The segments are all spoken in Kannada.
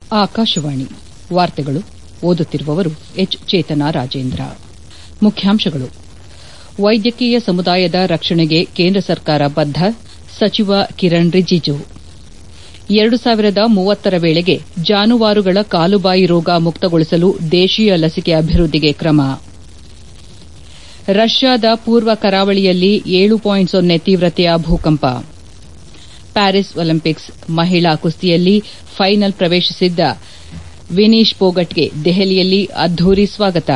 ಆಕಾಶವಾಣಿ ವಾರ್ತೆಗಳು ಓದುತ್ತಿರುವವರು ಎಚ್ ಚೇತನಾ ರಾಜೇಂದ್ರ ಮುಖ್ಯಾಂಶಗಳು ವೈದ್ಯಕೀಯ ಸಮುದಾಯದ ರಕ್ಷಣೆಗೆ ಕೇಂದ್ರ ಸರ್ಕಾರ ಬದ್ದ ಸಚಿವ ಕಿರಣ್ ರಿಜಿಜು ಎರಡು ಸಾವಿರದ ಮೂವತ್ತರ ವೇಳೆಗೆ ಜಾನುವಾರುಗಳ ಕಾಲುಬಾಯಿ ರೋಗ ಮುಕ್ತಗೊಳಿಸಲು ದೇಶೀಯ ಲಸಿಕೆ ಅಭಿವೃದ್ದಿಗೆ ಕ್ರಮ ರಷ್ಯಾದ ಪೂರ್ವ ಕರಾವಳಿಯಲ್ಲಿ ಏಳು ಪಾಯಿಂಟ್ ಸೊನ್ನೆ ತೀವ್ರತೆಯ ಭೂಕಂಪ ಪ್ಯಾರಿಸ್ ಒಲಿಂಪಿಕ್ಸ್ ಮಹಿಳಾ ಕುಸ್ತಿಯಲ್ಲಿ ಫೈನಲ್ ಪ್ರವೇಶಿಸಿದ್ದ ವಿನೀಶ್ ಪೋಗಟ್ಗೆ ದೆಹಲಿಯಲ್ಲಿ ಅದ್ದೂರಿ ಸ್ವಾಗತ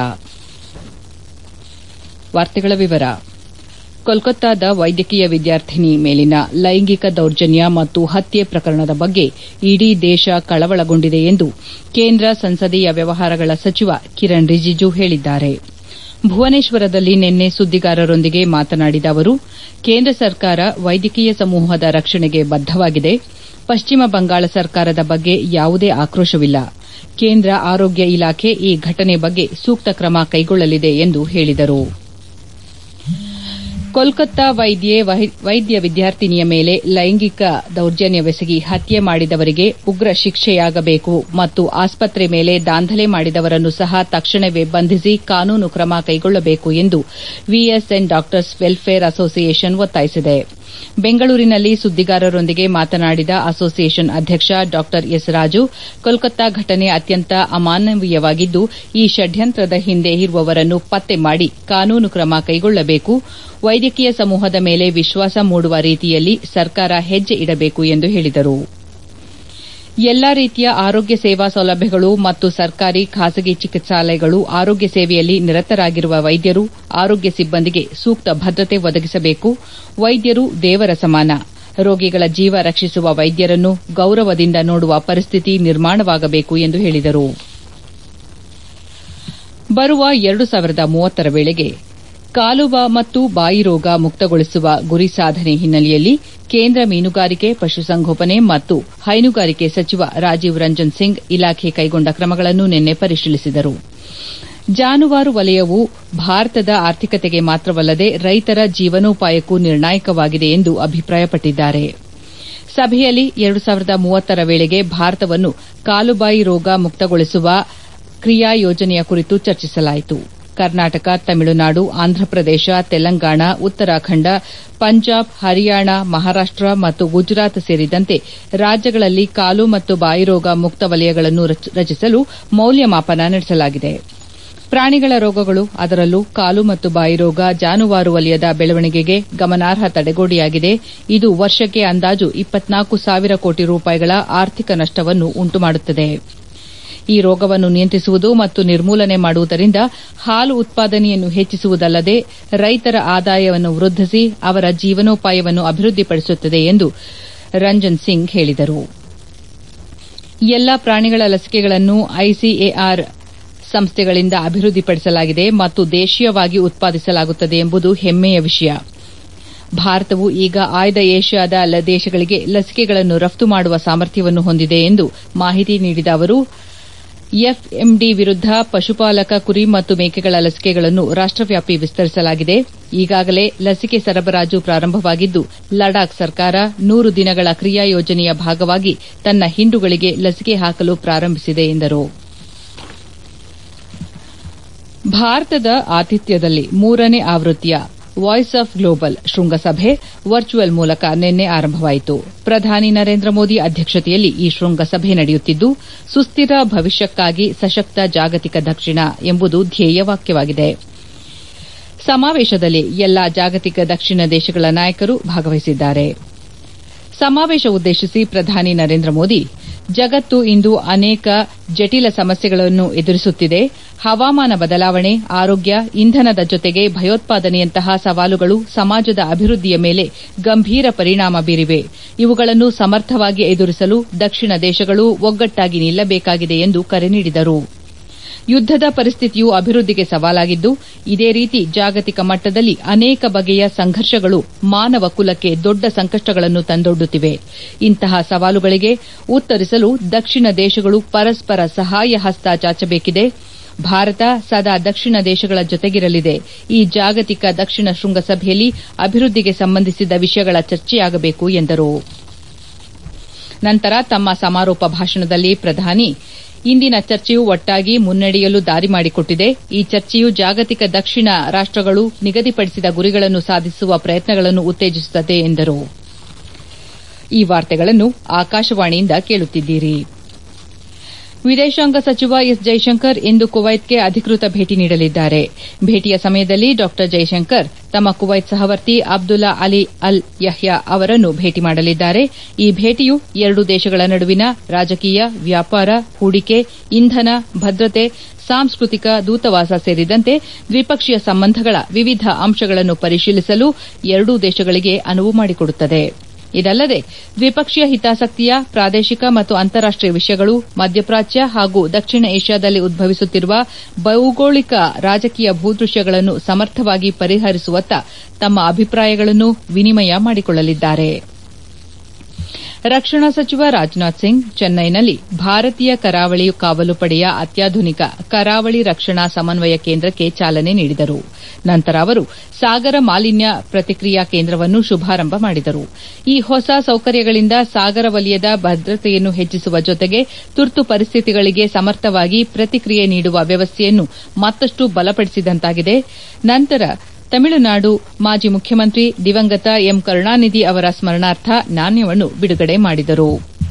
ಕೋಲ್ಕತ್ತಾದ ವೈದ್ಯಕೀಯ ವಿದ್ಯಾರ್ಥಿನಿ ಮೇಲಿನ ಲೈಂಗಿಕ ದೌರ್ಜನ್ಯ ಮತ್ತು ಹತ್ಯೆ ಪ್ರಕರಣದ ಬಗ್ಗೆ ಇಡೀ ದೇಶ ಕಳವಳಗೊಂಡಿದೆ ಎಂದು ಕೇಂದ್ರ ಸಂಸದೀಯ ವ್ಯವಹಾರಗಳ ಸಚಿವ ಕಿರಣ್ ರಿಜಿಜು ಹೇಳಿದ್ದಾರೆ ಭುವನೇಶ್ವರದಲ್ಲಿ ನಿನ್ನೆ ಸುದ್ದಿಗಾರರೊಂದಿಗೆ ಮಾತನಾಡಿದ ಅವರು ಕೇಂದ್ರ ಸರ್ಕಾರ ವೈದ್ಯಕೀಯ ಸಮೂಹದ ರಕ್ಷಣೆಗೆ ಬದ್ದವಾಗಿದೆ ಪಶ್ಚಿಮ ಬಂಗಾಳ ಸರ್ಕಾರದ ಬಗ್ಗೆ ಯಾವುದೇ ಆಕ್ರೋಶವಿಲ್ಲ ಕೇಂದ್ರ ಆರೋಗ್ಯ ಇಲಾಖೆ ಈ ಘಟನೆ ಬಗ್ಗೆ ಸೂಕ್ತ ಕ್ರಮ ಕೈಗೊಳ್ಳಲಿದೆ ಎಂದು ಹೇಳಿದರು ಕೋಲ್ಕತ್ತಾ ವೈದ್ಯ ವಿದ್ಯಾರ್ಥಿನಿಯ ಮೇಲೆ ಲೈಂಗಿಕ ದೌರ್ಜನ್ಯವೆಸಗಿ ಹತ್ಯೆ ಮಾಡಿದವರಿಗೆ ಉಗ್ರ ಶಿಕ್ಷೆಯಾಗಬೇಕು ಮತ್ತು ಆಸ್ಪತ್ರೆ ಮೇಲೆ ದಾಂಧಲೆ ಮಾಡಿದವರನ್ನು ಸಹ ತಕ್ಷಣವೇ ಬಂಧಿಸಿ ಕಾನೂನು ಕ್ರಮ ಕೈಗೊಳ್ಳಬೇಕು ಎಂದು ವಿಎಸ್ಎನ್ ಡಾಕ್ಟರ್ಸ್ ವೆಲ್ಫೇರ್ ಅಸೋಸಿಯೇಷನ್ ಒತ್ತಾಯಿಸಿದೆ ಬೆಂಗಳೂರಿನಲ್ಲಿ ಸುದ್ದಿಗಾರರೊಂದಿಗೆ ಮಾತನಾಡಿದ ಅಸೋಸಿಯೇಷನ್ ಅಧ್ಯಕ್ಷ ಡಾ ಎಸ್ ರಾಜು ಕೋಲ್ಕತ್ತಾ ಘಟನೆ ಅತ್ಯಂತ ಅಮಾನವೀಯವಾಗಿದ್ದು ಈ ಷಡ್ಯಂತ್ರದ ಹಿಂದೆ ಇರುವವರನ್ನು ಪತ್ತೆ ಮಾಡಿ ಕಾನೂನು ಕ್ರಮ ಕೈಗೊಳ್ಳಬೇಕು ವೈದ್ಯಕೀಯ ಸಮೂಹದ ಮೇಲೆ ವಿಶ್ವಾಸ ಮೂಡುವ ರೀತಿಯಲ್ಲಿ ಸರ್ಕಾರ ಹೆಜ್ಜೆ ಇಡಬೇಕು ಎಂದು ಹೇಳಿದರು ಎಲ್ಲಾ ರೀತಿಯ ಆರೋಗ್ಯ ಸೇವಾ ಸೌಲಭ್ಯಗಳು ಮತ್ತು ಸರ್ಕಾರಿ ಖಾಸಗಿ ಚಿಕಿತ್ಸಾಲಯಗಳು ಆರೋಗ್ಯ ಸೇವೆಯಲ್ಲಿ ನಿರತರಾಗಿರುವ ವೈದ್ಯರು ಆರೋಗ್ಯ ಸಿಬ್ಬಂದಿಗೆ ಸೂಕ್ತ ಭದ್ರತೆ ಒದಗಿಸಬೇಕು ವೈದ್ಯರು ದೇವರ ಸಮಾನ ರೋಗಿಗಳ ಜೀವ ರಕ್ಷಿಸುವ ವೈದ್ಯರನ್ನು ಗೌರವದಿಂದ ನೋಡುವ ಪರಿಸ್ಥಿತಿ ನಿರ್ಮಾಣವಾಗಬೇಕು ಎಂದು ಹೇಳಿದರು ಬರುವ ಎರಡು ಸಾವಿರದ ಮೂವತ್ತರ ವೇಳೆಗೆ ಕಾಲುಬಾ ಮತ್ತು ಬಾಯಿ ರೋಗ ಮುಕ್ತಗೊಳಿಸುವ ಗುರಿ ಸಾಧನೆ ಹಿನ್ನೆಲೆಯಲ್ಲಿ ಕೇಂದ್ರ ಮೀನುಗಾರಿಕೆ ಪಶುಸಂಗೋಪನೆ ಮತ್ತು ಹೈನುಗಾರಿಕೆ ಸಚಿವ ರಾಜೀವ್ ರಂಜನ್ ಸಿಂಗ್ ಇಲಾಖೆ ಕೈಗೊಂಡ ಕ್ರಮಗಳನ್ನು ನಿನ್ನೆ ಪರಿಶೀಲಿಸಿದರು ಜಾನುವಾರು ವಲಯವು ಭಾರತದ ಆರ್ಥಿಕತೆಗೆ ಮಾತ್ರವಲ್ಲದೆ ರೈತರ ಜೀವನೋಪಾಯಕ್ಕೂ ನಿರ್ಣಾಯಕವಾಗಿದೆ ಎಂದು ಅಭಿಪ್ರಾಯಪಟ್ಟಿದ್ದಾರೆ ಸಭೆಯಲ್ಲಿ ಎರಡು ಸಾವಿರದ ಮೂವತ್ತರ ವೇಳೆಗೆ ಭಾರತವನ್ನು ಕಾಲುಬಾಯಿ ರೋಗ ಮುಕ್ತಗೊಳಿಸುವ ಕ್ರಿಯಾ ಯೋಜನೆಯ ಕುರಿತು ಚರ್ಚಿಸಲಾಯಿತು ಕರ್ನಾಟಕ ತಮಿಳುನಾಡು ಆಂಧ್ರಪ್ರದೇಶ ತೆಲಂಗಾಣ ಉತ್ತರಾಖಂಡ ಪಂಜಾಬ್ ಹರಿಯಾಣ ಮಹಾರಾಷ್ಟ ಮತ್ತು ಗುಜರಾತ್ ಸೇರಿದಂತೆ ರಾಜ್ಯಗಳಲ್ಲಿ ಕಾಲು ಮತ್ತು ಬಾಯಿರೋಗ ಮುಕ್ತ ವಲಯಗಳನ್ನು ರಚಿಸಲು ಮೌಲ್ಯಮಾಪನ ನಡೆಸಲಾಗಿದೆ ಪ್ರಾಣಿಗಳ ರೋಗಗಳು ಅದರಲ್ಲೂ ಕಾಲು ಮತ್ತು ಬಾಯಿರೋಗ ಜಾನುವಾರು ವಲಯದ ಬೆಳವಣಿಗೆಗೆ ಗಮನಾರ್ಹ ತಡೆಗೋಡೆಯಾಗಿದೆ ಇದು ವರ್ಷಕ್ಕೆ ಅಂದಾಜು ಇಪ್ಪತ್ನಾಲ್ಕು ಸಾವಿರ ಕೋಟಿ ರೂಪಾಯಿಗಳ ಆರ್ಥಿಕ ನಷ್ಟವನ್ನು ಉಂಟುಮಾಡುತ್ತದೆ ಈ ರೋಗವನ್ನು ನಿಯಂತ್ರಿಸುವುದು ಮತ್ತು ನಿರ್ಮೂಲನೆ ಮಾಡುವುದರಿಂದ ಹಾಲು ಉತ್ಪಾದನೆಯನ್ನು ಹೆಚ್ಚಿಸುವುದಲ್ಲದೆ ರೈತರ ಆದಾಯವನ್ನು ವೃದ್ಧಿಸಿ ಅವರ ಜೀವನೋಪಾಯವನ್ನು ಅಭಿವೃದ್ಧಿಪಡಿಸುತ್ತದೆ ಎಂದು ರಂಜನ್ ಸಿಂಗ್ ಹೇಳಿದರು ಎಲ್ಲಾ ಪ್ರಾಣಿಗಳ ಲಸಿಕೆಗಳನ್ನು ಐಸಿಎಆರ್ ಸಂಸ್ಥೆಗಳಿಂದ ಅಭಿವೃದ್ಧಿಪಡಿಸಲಾಗಿದೆ ಮತ್ತು ದೇಶೀಯವಾಗಿ ಉತ್ಪಾದಿಸಲಾಗುತ್ತದೆ ಎಂಬುದು ಹೆಮ್ಮೆಯ ವಿಷಯ ಭಾರತವು ಈಗ ಆಯ್ದ ಏಷ್ಯಾದ ದೇಶಗಳಿಗೆ ಲಸಿಕೆಗಳನ್ನು ರಫ್ತು ಮಾಡುವ ಸಾಮರ್ಥ್ಯವನ್ನು ಹೊಂದಿದೆ ಎಂದು ಮಾಹಿತಿ ನೀಡಿದ ಅವರು ಎಫ್ಎಂಡಿ ವಿರುದ್ದ ಪಶುಪಾಲಕ ಕುರಿ ಮತ್ತು ಮೇಕೆಗಳ ಲಸಿಕೆಗಳನ್ನು ರಾಷ್ಟವ್ಯಾಪಿ ವಿಸ್ತರಿಸಲಾಗಿದೆ ಈಗಾಗಲೇ ಲಸಿಕೆ ಸರಬರಾಜು ಪ್ರಾರಂಭವಾಗಿದ್ದು ಲಡಾಖ್ ಸರ್ಕಾರ ನೂರು ದಿನಗಳ ಕ್ರಿಯಾ ಯೋಜನೆಯ ಭಾಗವಾಗಿ ತನ್ನ ಹಿಂಡುಗಳಿಗೆ ಲಸಿಕೆ ಹಾಕಲು ಪ್ರಾರಂಭಿಸಿದೆ ಎಂದರು ಭಾರತದ ಆತಿಥ್ಯದಲ್ಲಿ ಮೂರನೇ ಆವೃತ್ತಿಯ ವಾಯ್ಸ್ ಆಫ್ ಗ್ಲೋಬಲ್ ಶೃಂಗಸಭೆ ವರ್ಚುವಲ್ ಮೂಲಕ ನಿನ್ನೆ ಆರಂಭವಾಯಿತು ಪ್ರಧಾನಿ ನರೇಂದ್ರ ಮೋದಿ ಅಧ್ಯಕ್ಷತೆಯಲ್ಲಿ ಈ ಶೃಂಗಸಭೆ ನಡೆಯುತ್ತಿದ್ದು ಸುಸ್ತಿರ ಭವಿಷ್ಯಕ್ಕಾಗಿ ಸಶಕ್ತ ಜಾಗತಿಕ ದಕ್ಷಿಣ ಎಂಬುದು ಧ್ಯೇಯವಾಕ್ಯವಾಗಿದೆ ಸಮಾವೇಶದಲ್ಲಿ ಎಲ್ಲಾ ಜಾಗತಿಕ ದಕ್ಷಿಣ ದೇಶಗಳ ನಾಯಕರು ಭಾಗವಹಿಸಿದ್ದಾರೆ ಸಮಾವೇಶ ಉದ್ದೇಶಿಸಿ ಪ್ರಧಾನಿ ನರೇಂದ್ರ ಮೋದಿ ಜಗತ್ತು ಇಂದು ಅನೇಕ ಜಟಿಲ ಸಮಸ್ಯೆಗಳನ್ನು ಎದುರಿಸುತ್ತಿದೆ ಹವಾಮಾನ ಬದಲಾವಣೆ ಆರೋಗ್ಯ ಇಂಧನದ ಜೊತೆಗೆ ಭಯೋತ್ಪಾದನೆಯಂತಹ ಸವಾಲುಗಳು ಸಮಾಜದ ಅಭಿವೃದ್ದಿಯ ಮೇಲೆ ಗಂಭೀರ ಪರಿಣಾಮ ಬೀರಿವೆ ಇವುಗಳನ್ನು ಸಮರ್ಥವಾಗಿ ಎದುರಿಸಲು ದಕ್ಷಿಣ ದೇಶಗಳು ಒಗ್ಗಟ್ಟಾಗಿ ನಿಲ್ಲಬೇಕಾಗಿದೆ ಎಂದು ಕರೆ ನೀಡಿದರು ಯುದ್ದದ ಪರಿಸ್ಥಿತಿಯು ಅಭಿವೃದ್ದಿಗೆ ಸವಾಲಾಗಿದ್ದು ಇದೇ ರೀತಿ ಜಾಗತಿಕ ಮಟ್ಟದಲ್ಲಿ ಅನೇಕ ಬಗೆಯ ಸಂಘರ್ಷಗಳು ಮಾನವ ಕುಲಕ್ಕೆ ದೊಡ್ಡ ಸಂಕಷ್ಟಗಳನ್ನು ತಂದೊಡ್ಡುತ್ತಿವೆ ಇಂತಹ ಸವಾಲುಗಳಿಗೆ ಉತ್ತರಿಸಲು ದಕ್ಷಿಣ ದೇಶಗಳು ಪರಸ್ಪರ ಸಹಾಯ ಹಸ್ತ ಚಾಚಬೇಕಿದೆ ಭಾರತ ಸದಾ ದಕ್ಷಿಣ ದೇಶಗಳ ಜೊತೆಗಿರಲಿದೆ ಈ ಜಾಗತಿಕ ದಕ್ಷಿಣ ಶೃಂಗಸಭೆಯಲ್ಲಿ ಅಭಿವೃದ್ದಿಗೆ ಸಂಬಂಧಿಸಿದ ವಿಷಯಗಳ ಚರ್ಚೆಯಾಗಬೇಕು ಎಂದರು ನಂತರ ತಮ್ಮ ಸಮಾರೋಪ ಭಾಷಣದಲ್ಲಿ ಪ್ರಧಾನಿ ಇಂದಿನ ಚರ್ಚೆಯು ಒಟ್ಟಾಗಿ ಮುನ್ನಡೆಯಲು ದಾರಿ ಮಾಡಿಕೊಟ್ಟಿದೆ ಈ ಚರ್ಚೆಯು ಜಾಗತಿಕ ದಕ್ಷಿಣ ರಾಷ್ಟಗಳು ನಿಗದಿಪಡಿಸಿದ ಗುರಿಗಳನ್ನು ಸಾಧಿಸುವ ಪ್ರಯತ್ನಗಳನ್ನು ಉತ್ತೇಜಿಸುತ್ತದೆ ಎಂದರು ಈ ವಾರ್ತೆಗಳನ್ನು ಆಕಾಶವಾಣಿಯಿಂದ ಕೇಳುತ್ತಿದ್ದೀರಿ ವಿದೇಶಾಂಗ ಸಚಿವ ಎಸ್ ಜೈಶಂಕರ್ ಇಂದು ಕುವೈತ್ಗೆ ಅಧಿಕೃತ ಭೇಟಿ ನೀಡಲಿದ್ದಾರೆ ಭೇಟಿಯ ಸಮಯದಲ್ಲಿ ಡಾ ಜೈಶಂಕರ್ ತಮ್ಮ ಕುವೈತ್ ಸಹವರ್ತಿ ಅಬ್ದುಲ್ಲಾ ಅಲಿ ಅಲ್ ಯಹ್ಯಾ ಅವರನ್ನು ಭೇಟಿ ಮಾಡಲಿದ್ದಾರೆ ಈ ಭೇಟಿಯು ಎರಡು ದೇಶಗಳ ನಡುವಿನ ರಾಜಕೀಯ ವ್ಯಾಪಾರ ಹೂಡಿಕೆ ಇಂಧನ ಭದ್ರತೆ ಸಾಂಸ್ಕೃತಿಕ ದೂತವಾಸ ಸೇರಿದಂತೆ ದ್ವಿಪಕ್ಷೀಯ ಸಂಬಂಧಗಳ ವಿವಿಧ ಅಂಶಗಳನ್ನು ಪರಿಶೀಲಿಸಲು ಎರಡೂ ದೇಶಗಳಿಗೆ ಅನುವು ಮಾಡಿಕೊಡುತ್ತದೆ ಇದಲ್ಲದೆ ದ್ವಿಪಕ್ಷೀಯ ಹಿತಾಸಕ್ತಿಯ ಪ್ರಾದೇಶಿಕ ಮತ್ತು ಅಂತಾರಾಷ್ಟೀಯ ವಿಷಯಗಳು ಮಧ್ಯಪ್ರಾಚ್ಯ ಹಾಗೂ ದಕ್ಷಿಣ ಏಷ್ಯಾದಲ್ಲಿ ಉದ್ಭವಿಸುತ್ತಿರುವ ಭೌಗೋಳಿಕ ರಾಜಕೀಯ ಭೂದೃಶ್ಯಗಳನ್ನು ಸಮರ್ಥವಾಗಿ ಪರಿಹರಿಸುವತ್ತ ತಮ್ಮ ಅಭಿಪ್ರಾಯಗಳನ್ನು ವಿನಿಮಯ ಮಾಡಿಕೊಳ್ಳಲಿದ್ದಾರೆ ರಕ್ಷಣಾ ಸಚಿವ ರಾಜನಾಥ್ ಸಿಂಗ್ ಚೆನ್ನೈನಲ್ಲಿ ಭಾರತೀಯ ಕರಾವಳಿ ಕಾವಲು ಪಡೆಯ ಅತ್ಯಾಧುನಿಕ ಕರಾವಳಿ ರಕ್ಷಣಾ ಸಮನ್ವಯ ಕೇಂದ್ರಕ್ಕೆ ಚಾಲನೆ ನೀಡಿದರು ನಂತರ ಅವರು ಸಾಗರ ಮಾಲಿನ್ಯ ಪ್ರತಿಕ್ರಿಯಾ ಕೇಂದ್ರವನ್ನು ಶುಭಾರಂಭ ಮಾಡಿದರು ಈ ಹೊಸ ಸೌಕರ್ಯಗಳಿಂದ ಸಾಗರ ವಲಯದ ಭದ್ರತೆಯನ್ನು ಹೆಚ್ಚಿಸುವ ಜೊತೆಗೆ ತುರ್ತು ಪರಿಸ್ಥಿತಿಗಳಿಗೆ ಸಮರ್ಥವಾಗಿ ಪ್ರತಿಕ್ರಿಯೆ ನೀಡುವ ವ್ಯವಸ್ಥೆಯನ್ನು ಮತ್ತಷ್ಟು ಬಲಪಡಿಸಿದಂತಾಗಿದೆ ನಂತರ ತಮಿಳುನಾಡು ಮಾಜಿ ಮುಖ್ಯಮಂತ್ರಿ ದಿವಂಗತ ಎಂ ಕರುಣಾನಿಧಿ ಅವರ ಸ್ಮರಣಾರ್ಥ ನಾಣ್ಯವನ್ನು ಬಿಡುಗಡೆ ಮಾಡಿದರು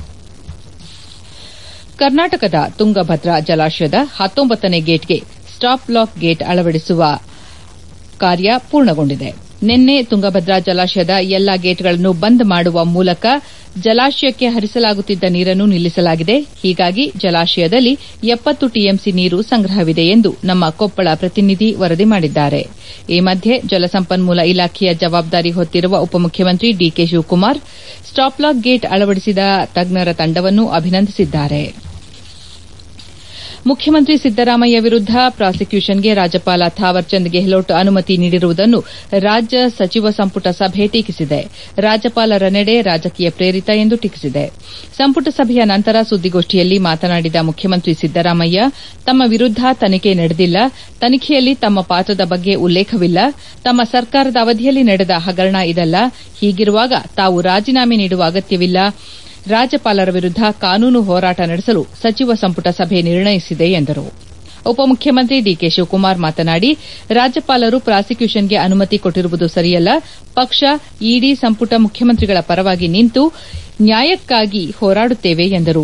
ಕರ್ನಾಟಕದ ತುಂಗಭದ್ರಾ ಜಲಾಶಯದ ಹತ್ತೊಂಬತ್ತನೇ ಗೇಟ್ಗೆ ಸ್ಟಾಪ್ ಲಾಕ್ ಗೇಟ್ ಅಳವಡಿಸುವ ಕಾರ್ಯ ಪೂರ್ಣಗೊಂಡಿದೆ ನಿನ್ನೆ ತುಂಗಭದ್ರಾ ಜಲಾಶಯದ ಎಲ್ಲಾ ಗೇಟ್ಗಳನ್ನು ಬಂದ್ ಮಾಡುವ ಮೂಲಕ ಜಲಾಶಯಕ್ಕೆ ಹರಿಸಲಾಗುತ್ತಿದ್ದ ನೀರನ್ನು ನಿಲ್ಲಿಸಲಾಗಿದೆ ಹೀಗಾಗಿ ಜಲಾಶಯದಲ್ಲಿ ಎಪ್ಪತ್ತು ಟಿಎಂಸಿ ನೀರು ಸಂಗ್ರಹವಿದೆ ಎಂದು ನಮ್ಮ ಕೊಪ್ಪಳ ಪ್ರತಿನಿಧಿ ವರದಿ ಮಾಡಿದ್ದಾರೆ ಈ ಮಧ್ಯೆ ಜಲಸಂಪನ್ಮೂಲ ಇಲಾಖೆಯ ಜವಾಬ್ದಾರಿ ಹೊತ್ತಿರುವ ಉಪಮುಖ್ಯಮಂತ್ರಿ D K Shivakumar stop lock gate ಅಳವಡಿಸಿದ ತಜ್ಞರ ತಂಡವನ್ನು ಅಭಿನಂದಿಸಿದ್ದಾರೆ ಮುಖ್ಯಮಂತ್ರಿ ಸಿದ್ದರಾಮಯ್ಯ ವಿರುದ್ದ ಪ್ರಾಸಿಕ್ಯೂಷನ್ಗೆ ರಾಜ್ಯಪಾಲ ಥಾವರ್ಚಂದ್ ಗೆಹ್ಲೋಟ್ ಅನುಮತಿ ನೀಡಿರುವುದನ್ನು ರಾಜ್ಯ ಸಚಿವ ಸಂಪುಟ ಸಭೆ ಟೀಕಿಸಿದೆ ರಾಜ್ಯಪಾಲರ ನಡೆ ರಾಜಕೀಯ ಪ್ರೇರಿತ ಎಂದು ಟೀಕಿಸಿದೆ ಸಂಪುಟ ಸಭೆಯ ನಂತರ ಸುದ್ದಿಗೋಷ್ಠಿಯಲ್ಲಿ ಮಾತನಾಡಿದ ಮುಖ್ಯಮಂತ್ರಿ ಸಿದ್ದರಾಮಯ್ಯ ತಮ್ಮ ವಿರುದ್ದ ತನಿಖೆ ನಡೆದಿಲ್ಲ ತನಿಖೆಯಲ್ಲಿ ತಮ್ಮ ಪಾತ್ರದ ಬಗ್ಗೆ ಉಲ್ಲೇಖವಿಲ್ಲ ತಮ್ಮ ಸರ್ಕಾರದ ಅವಧಿಯಲ್ಲಿ ನಡೆದ ಹಗರಣ ಇದಲ್ಲ ಹೀಗಿರುವಾಗ ತಾವು ರಾಜೀನಾಮೆ ನೀಡುವ ಅಗತ್ಯವಿಲ್ಲ ರಾಜ್ಯಪಾಲರ ವಿರುದ್ದ ಕಾನೂನು ಹೋರಾಟ ನಡೆಸಲು ಸಚಿವ ಸಂಪುಟ ಸಭೆ ನಿರ್ಣಯಿಸಿದೆ ಎಂದರು ಉಪಮುಖ್ಯಮಂತ್ರಿ ಡಿಕೆ ಶಿವಕುಮಾರ್ ಮಾತನಾಡಿ ರಾಜ್ಯಪಾಲರು ಪ್ರಾಸಿಕ್ಯೂಷನ್ಗೆ ಅನುಮತಿ ಕೊಟ್ಟಿರುವುದು ಸರಿಯಲ್ಲ ಪಕ್ಷ ಇಡಿ ಸಂಪುಟ ಮುಖ್ಯಮಂತ್ರಿಗಳ ಪರವಾಗಿ ನಿಂತು ನ್ಯಾಯಕ್ಕಾಗಿ ಹೋರಾಡುತ್ತೇವೆ ಎಂದರು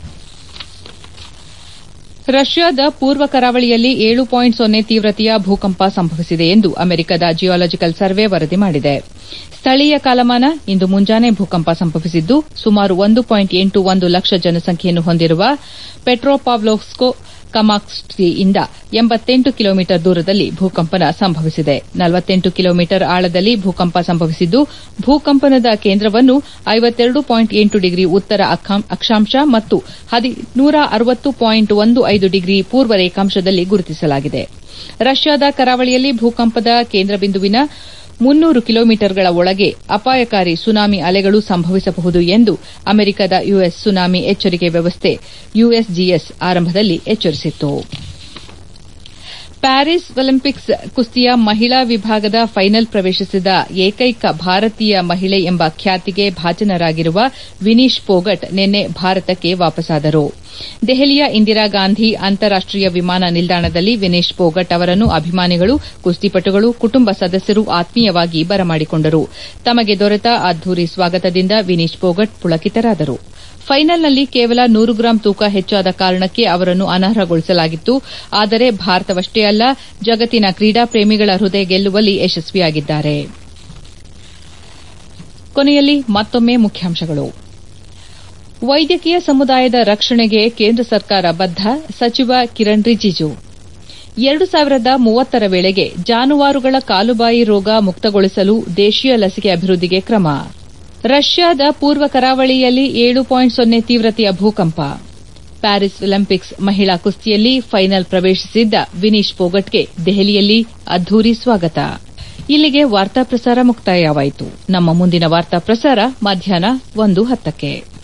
ರಷ್ಯಾದ ಪೂರ್ವ ಕರಾವಳಿಯಲ್ಲಿ ಏಳು ಪಾಯಿಂಟ್ ಸೊನ್ನೆ ತೀವ್ರತೆಯ ಭೂಕಂಪ ಸಂಭವಿಸಿದೆ ಎಂದು ಅಮೆರಿಕದ ಜಿಯಾಲಜಿಕಲ್ ಸರ್ವೆ ವರದಿ ಮಾಡಿದೆ ಸ್ಥಳೀಯ ಕಾಲಮಾನ ಇಂದು ಮುಂಜಾನೆ ಭೂಕಂಪ ಸಂಭವಿಸಿದ್ದು ಸುಮಾರು ಒಂದು ಪಾಯಿಂಟ್ ಎಂಟು ಒಂದು ಲಕ್ಷ ಜನಸಂಖ್ಯೆಯನ್ನು ಹೊಂದಿರುವ ಪೆಟ್ರೋಪಾವ್ಲೋವ್ಸ್ಕ್ ಕಮಾಕ್ಸ್ಕಿಯಿಂದ ಎಂಬತ್ತೆಂಟು ಕಿಲೋಮೀಟರ್ ದೂರದಲ್ಲಿ ಭೂಕಂಪನ ಸಂಭವಿಸಿದೆ ನಲವತ್ತೆಂಟು ಕಿಲೋಮೀಟರ್ ಆಳದಲ್ಲಿ ಭೂಕಂಪ ಸಂಭವಿಸಿದ್ದು ಭೂಕಂಪನದ ಕೇಂದ್ರವನ್ನು ಐವತ್ತೆರಡು ಪಾಯಿಂಟ್ ಎಂಟು ಡಿಗ್ರಿ ಉತ್ತರ ಅಕ್ಷಾಂಶ ಮತ್ತು ನೂರ ಅರವತ್ತು ಪಾಯಿಂಟ್ ಒಂದು ಐದು ಡಿಗ್ರಿ ಪೂರ್ವ ರೇಖಾಂಶದಲ್ಲಿ ಗುರುತಿಸಲಾಗಿದೆ ರಷ್ಯಾದ ಕರಾವಳಿಯಲ್ಲಿ ಭೂಕಂಪದ ಕೇಂದ್ರ ಬಿಂದುವಿನ ಮುನ್ನೂರು ಕಿಲೋಮೀಟರ್ಗಳ ಒಳಗೆ ಅಪಾಯಕಾರಿ ಸುನಾಮಿ ಅಲೆಗಳು ಸಂಭವಿಸಬಹುದು ಎಂದು ಅಮೆರಿಕದ ಯುಎಸ್ ಸುನಾಮಿ ಎಚ್ಚರಿಕೆ ವ್ಯವಸ್ಥೆ ಯುಎಸ್ಜಿಎಸ್ ಆರಂಭದಲ್ಲಿ ಎಚ್ಚರಿಸಿತ್ತು ಪ್ಯಾರಿಸ್ ಒಲಿಂಪಿಕ್ಸ್ ಕುಸ್ತಿಯ ಮಹಿಳಾ ವಿಭಾಗದ ಫೈನಲ್ ಪ್ರವೇಶಿಸಿದ ಏಕೈಕ ಭಾರತೀಯ ಮಹಿಳೆ ಎಂಬ ಖ್ಯಾತಿಗೆ ಭಾಜನರಾಗಿರುವ ವಿನೀಶ್ ಪೋಗಟ್ ನಿನ್ನೆ ಭಾರತಕ್ಕೆ ವಾಪಸಾದರು ದೆಹಲಿಯ ಇಂದಿರಾ ಗಾಂಧಿ ಅಂತಾರಾಷ್ಟೀಯ ವಿಮಾನ ನಿಲ್ದಾಣದಲ್ಲಿ ವಿನೇಶ್ ಪೋಗಟ್ ಅವರನ್ನು ಅಭಿಮಾನಿಗಳು ಕುಸ್ತಿಪಟುಗಳು ಕುಟುಂಬ ಸದಸ್ಯರು ಆತ್ಮೀಯವಾಗಿ ಬರಮಾಡಿಕೊಂಡರು ತಮಗೆ ದೊರೆತ ಅದ್ದೂರಿ ಸ್ವಾಗತದಿಂದ ವಿನೀಶ್ ಪೋಗಟ್ ಪುಳಕಿತರಾದರು ಫೈನಲ್ನಲ್ಲಿ ಕೇವಲ ನೂರು ಗ್ರಾಂ ತೂಕ ಹೆಚ್ಚಾದ ಕಾರಣಕ್ಕೆ ಅವರನ್ನು ಅನರ್ಹಗೊಳಿಸಲಾಗಿತ್ತು ಆದರೆ ಭಾರತವಷ್ಟೇ ಅಲ್ಲ ಜಗತ್ತಿನ ಕ್ರೀಡಾ ಪ್ರೇಮಿಗಳ ಹೃದಯ ಗೆಲ್ಲುವಲ್ಲಿ ಯಶಸ್ವಿಯಾಗಿದ್ದಾರೆ ಕೊನೆಯಲ್ಲಿ ಮತ್ತೊಮ್ಮೆ ಮುಖ್ಯಾಂಶಗಳು ವೈದ್ಯಕೀಯ ಸಮುದಾಯದ ರಕ್ಷಣೆಗೆ ಕೇಂದ್ರ ಸರ್ಕಾರ ಬದ್ದ ಸಚಿವ ಕಿರಣ್ ರಿಜಿಜು ಎರಡು ಸಾವಿರದ ಮೂವತ್ತರ ವೇಳೆಗೆ ಜಾನುವಾರುಗಳ ಕಾಲುಬಾಯಿ ರೋಗ ಮುಕ್ತಗೊಳಿಸಲು ದೇಶೀಯ ಲಸಿಕೆ ಅಭಿವೃದ್ಧಿಗೆ ಕ್ರಮ ರಷ್ಯಾದ ಪೂರ್ವ ಕರಾವಳಿಯಲ್ಲಿ ಏಳು ಪಾಯಿಂಟ್ ಸೊನ್ನೆ ತೀವ್ರತೆಯ ಭೂಕಂಪ ಪ್ಯಾರಿಸ್ ಒಲಿಂಪಿಕ್ಸ್ ಮಹಿಳಾ ಕುಸ್ತಿಯಲ್ಲಿ ಫೈನಲ್ ಪ್ರವೇಶಿಸಿದ್ದ ವಿನೀಶ್ ಪೋಗಟ್ಗೆ ದೆಹಲಿಯಲ್ಲಿ ಅದ್ದೂರಿ ಸ್ವಾಗತ ಇಲ್ಲಿಗೆ ವಾರ್ತಾ ಪ್ರಸಾರ ಮುಕ್ತಾಯವಾಯಿತು ನಮ್ಮ ಮುಂದಿನ ವಾರ್ತಾ ಪ್ರಸಾರ ಮಧ್ಯಾಹ್ನ ಒಂದು ಹತ್ತಕ್ಕೆ